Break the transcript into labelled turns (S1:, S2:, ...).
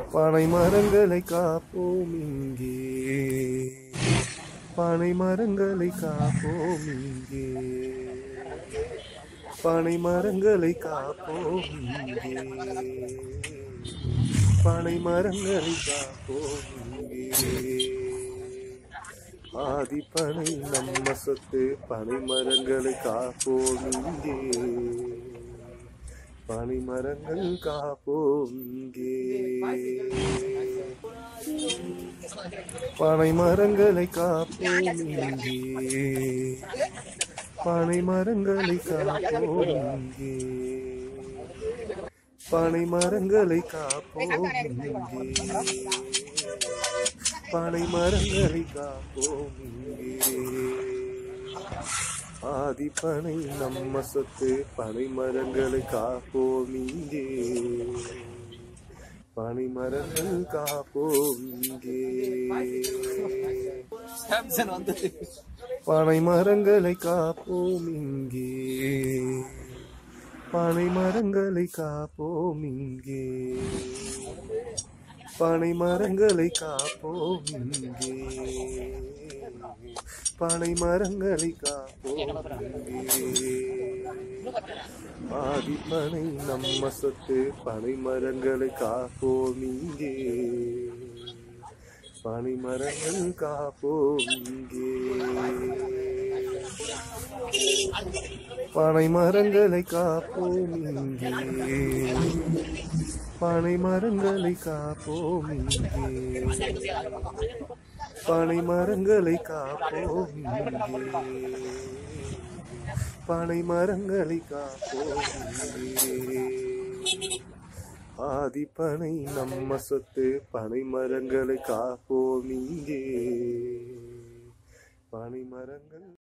S1: பனை மரங்களை காப்போம் இங்கே பனை மரங்களை காப்போம் இங்கே பனை மரங்களை காப்போம் இங்கே பனை மரங்களை காப்போம் இங்கே ஆதிப்பனை நம்ம சொத்து பனை மரங்களை காப்போம் இங்கே பனை மரங்கள் காப்போம் இங்கே பனை மரங்களை காப்போம் இங்கே பனை மரங்களை காப்போம் இங்கே பனை மரங்களை காப்போம் இங்கே பனை மரங்களை காப்போம் இங்கே ஆதிப்பனை நம்ம சொத்து பனை மரங்களை காப்போம் இங்கே பனை மரங்கள் காப்போம் இங்கே
S2: சாம்சன் வந்தது
S1: பனை மரங்களை காப்போம் இங்கே பனை மரங்களை காப்போம் இங்கே பனை மரங்களை காப்போம் இங்கே பனை மரங்களை காப்போம் இங்கே ஆதிப்பனை நம்ம சொத்து பனை மரங்களை காப்போம் இங்கே பனை மரங்கள் காப்போம் இங்கே பனை மரங்களை காப்போம் இங்கே பனை மரங்களை காப்போம் இங்கே பனை மரங்களை காப்போம் இங்கே பனை மரங்களை காப்போம் இங்கே ஆதிப்பனை நம்ம சொத்து பனை மரங்களை காப்போம் இங்கே பனை மரங்கள்